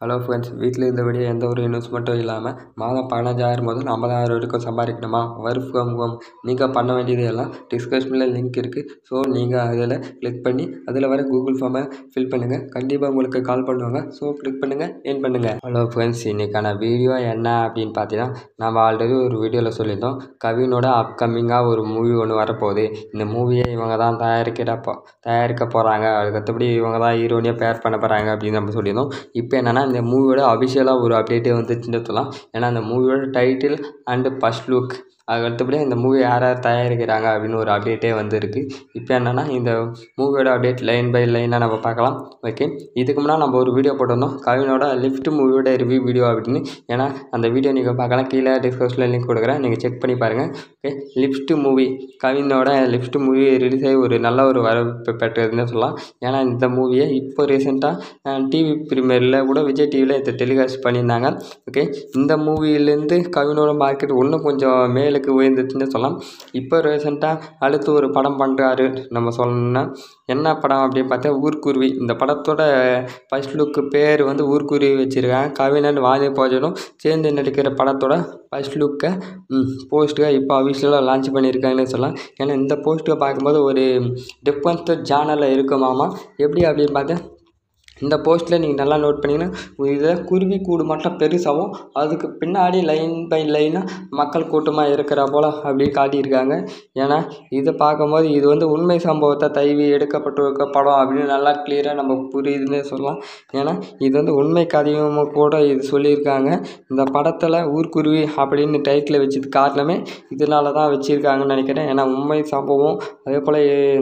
hello friends வீட்டில் இருந்தபடி எந்த ஒரு இன்வெஸ்ட்மெண்ட்டும் இல்லாமல் மாதம் பதினஞ்சாயிரம் முதல் ஐம்பதாயிரம் வரைக்கும் சம்பாதிக்கணுமா ஒர்க் ஃப்ரம் ஹோம் நீங்கள் பண்ண வேண்டியது எல்லாம் டிஸ்கிரிப்ஷனில் லிங்க் இருக்குது ஸோ நீங்கள் அதில் கிளிக் பண்ணி அதில் வர கூகுள் ஃபார்மை ஃபில் பண்ணுங்கள் கண்டிப்பாக உங்களுக்கு கால் பண்ணுவாங்க ஸோ கிளிக் பண்ணுங்கள் ஏன் பண்ணுங்கள் ஹலோ ஃப்ரெண்ட்ஸ் இன்றைக்கான வீடியோ என்ன அப்படின்னு பார்த்தீங்கன்னா நம்ம ஆல்ரெடி ஒரு வீடியோவில் சொல்லியிருந்தோம் கவினோட அப்கமிங்காக ஒரு மூவி ஒன்று வரப்போகுது இந்த மூவியை இவங்க தான் தயாரிக்கிறப்போ தயாரிக்க போகிறாங்க அதுக்கடுத்தபடி இவங்க தான் ஹீரோனியாக பேர் பண்ண போகிறாங்க அப்படின்னு நம்ம சொல்லியிருந்தோம் இப்போ என்னென்னா இந்த மூவியோட அஃபிஷியலாக ஒரு அப்டேட்டே வந்துச்சுன்னு சொல்லலாம் ஏன்னா அந்த மூவியோட டைட்டில் அண்டு ஃபஸ்ட் லுக் அதுக்கு அடுத்தபடியாக இந்த மூவி யார் யார் தயாரிக்கிறாங்க அப்படின்னு ஒரு அப்டேட்டே வந்துருக்கு இப்போ என்னென்னா இந்த மூவியோட அப்டேட் லைன் பை லைனாக நம்ம பார்க்கலாம் ஓகே இதுக்கு முன்னாடி நம்ம ஒரு வீடியோ போட்டிருந்தோம் கவினோட லிஃப்ட் மூவியோட ரிவ்யூ வீடியோ அப்படின்னு ஏன்னா அந்த வீடியோ நீங்கள் பார்க்கலாம் கீழே டிஸ்கிரிப்ஷனில் லிங்க் கொடுக்குறேன் நீங்கள் செக் பண்ணி பாருங்கள் ஓகே லிஃப்ட் மூவி கவினோட லிஃப்ட் மூவி ரிலீஸ் ஆகி ஒரு நல்ல ஒரு வரவேற்பு பெற்றதுன்னு சொல்லலாம் ஏன்னா இந்த மூவியை இப்போ ரீசெண்டாக டிவி ப்ரீமியரில் கூட விஜய் டிவியில் இதை டெலிகாஸ்ட் பண்ணியிருந்தாங்க ஓகே இந்த மூவிலேருந்து கவினோட மார்க்கெட் இன்னும் கொஞ்சம் மேலுக்கு உயர்ந்துச்சுன்னு சொல்லலாம் இப்போ ரீசெண்டாக அடுத்து ஒரு படம் பண்ணுறாரு நம்ம சொல்லணும்னா என்ன படம் அப்படின்னு பார்த்தா ஊர்க்குருவி இந்த படத்தோட ஃபஸ்ட் லுக்கு பேர் வந்து ஊர்க்குருவி வச்சுருக்காங்க கவினன் வாதி போஜனும் சேர்ந்து நடிக்கிற படத்தோட ஃபஸ்ட் லுக்கை போஸ்ட்டை இப்போ அஃபிஷியலாக லான்ச் பண்ணியிருக்காங்கன்னு சொல்லலாம் ஏன்னா இந்த போஸ்ட்டை பார்க்கும்போது ஒரு டிஃப்ரெண்ட் ஜானலில் இருக்குமாமா எப்படி அப்படின்னு பார்த்தா இந்த போஸ்ட்டில் நீங்கள் நல்லா நோட் பண்ணிங்கன்னா இதில் குருவி கூடு மட்டும் பெருசாகவும் அதுக்கு பின்னாடி லைன் பை லைனாக மக்கள் கூட்டமாக இருக்கிற போல் அப்படி காட்டியிருக்காங்க ஏன்னா இதை பார்க்கும்போது இது வந்து உண்மை சம்பவத்தை தழுவி எடுக்கப்பட்டிருக்க படம் அப்படின்னு நல்லா கிளியராக நம்ம புரியுதுன்னே சொல்லலாம் ஏன்னா இது வந்து உண்மை கதையும் கூட இது சொல்லியிருக்காங்க இந்த படத்தில் ஊர்க்குருவி அப்படின்னு டைட்டில் வச்சது காரணமே இதனால தான் வச்சுருக்காங்கன்னு நினைக்கிறேன் ஏன்னா உண்மை சம்பவம் அதே போல்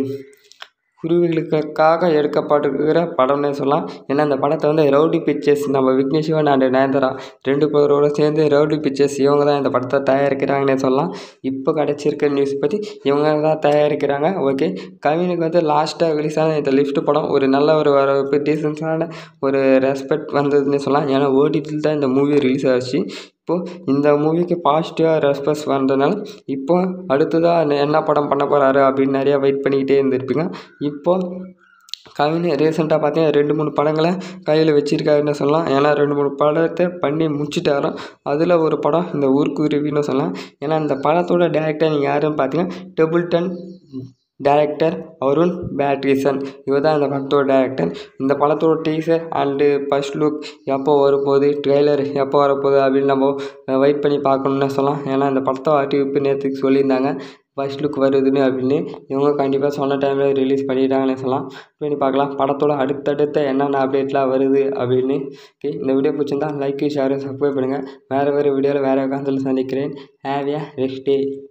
குருவிகளுக்காக எடுக்கப்பட்டிருக்கிற படம்னே சொல்லலாம் ஏன்னா இந்த படத்தை வந்து ரவுடி பிக்சர்ஸ் நம்ம விக்னேஷ் சிவன் அண்ட் நயன்தாரா ரெண்டு பேரோட சேர்ந்து ரவுடி பிக்சர்ஸ் இவங்க தான் இந்த படத்தை தயாரிக்கிறாங்கன்னே சொல்லலாம் இப்போ கிடச்சிருக்க நியூஸ் பற்றி இவங்க தான் தயாரிக்கிறாங்க ஓகே கவினுக்கு வந்து லாஸ்ட்டாக ரிலீஸ் ஆன இந்த லிஃப்ட் படம் ஒரு நல்ல ஒரு வரவேற்பு டீசென்ஸான ஒரு ரெஸ்பெக்ட் வந்ததுன்னே சொல்லலாம் ஏன்னா ஓடிடியில் தான் இந்த மூவி ரிலீஸ் ஆச்சு இப்போது இந்த மூவிக்கு பாசிட்டிவாக ரெஸ்பான்ஸ் வந்ததுனால இப்போ அடுத்ததாக என்ன படம் பண்ண போகிறாரு அப்படின்னு நிறையா வெயிட் பண்ணிக்கிட்டே இருந்திருப்பீங்க இப்போ கவின் ரீசெண்டாக பார்த்தீங்கன்னா ரெண்டு மூணு படங்களை கையில் வச்சுருக்காருன்னு சொல்லலாம் ஏன்னா ரெண்டு மூணு படத்தை பண்ணி முடிச்சிட்டாராம் அதில் ஒரு படம் இந்த ஊர்க்குருவின்னு சொல்லலாம் ஏன்னா இந்த படத்தோட டேரக்டர் நீங்கள் யாருன்னு பார்த்தீங்கன்னா டெபுள்டன் டேரக்டர் அருண் பேட்ரிசன் இவர் தான் இந்த படத்தோட டேரக்டர் இந்த படத்தோட டீசர் அண்டு ஃபஸ்ட் லுக் எப்போ வரப்போகுது ட்ரெய்லர் எப்போ வரப்போகுது அப்படின்னு நம்ம வெயிட் பண்ணி பார்க்கணுன்னு சொல்லலாம் ஏன்னா இந்த படத்தை அறிவிப்பு நேற்றுக்கு சொல்லியிருந்தாங்க ஃபஸ்ட் லுக் வருதுன்னு அப்படின்னு இவங்க கண்டிப்பாக சொன்ன டைமில் ரிலீஸ் பண்ணிட்டாங்கன்னு சொல்லலாம் பண்ணி பார்க்கலாம் படத்தோட அடுத்தடுத்த என்னென்ன அப்டேட்லாம் வருது அப்படின்னு ஓகே இந்த வீடியோ பிடிச்சிருந்தா லைக் ஷேர் சப்ஸ்கிரைப் பண்ணுங்கள் வேறு வேறு வீடியோவில் வேறு காலத்தில் சந்திக்கிறேன் ஹேவ் ஏ ரெஸ்ட் டே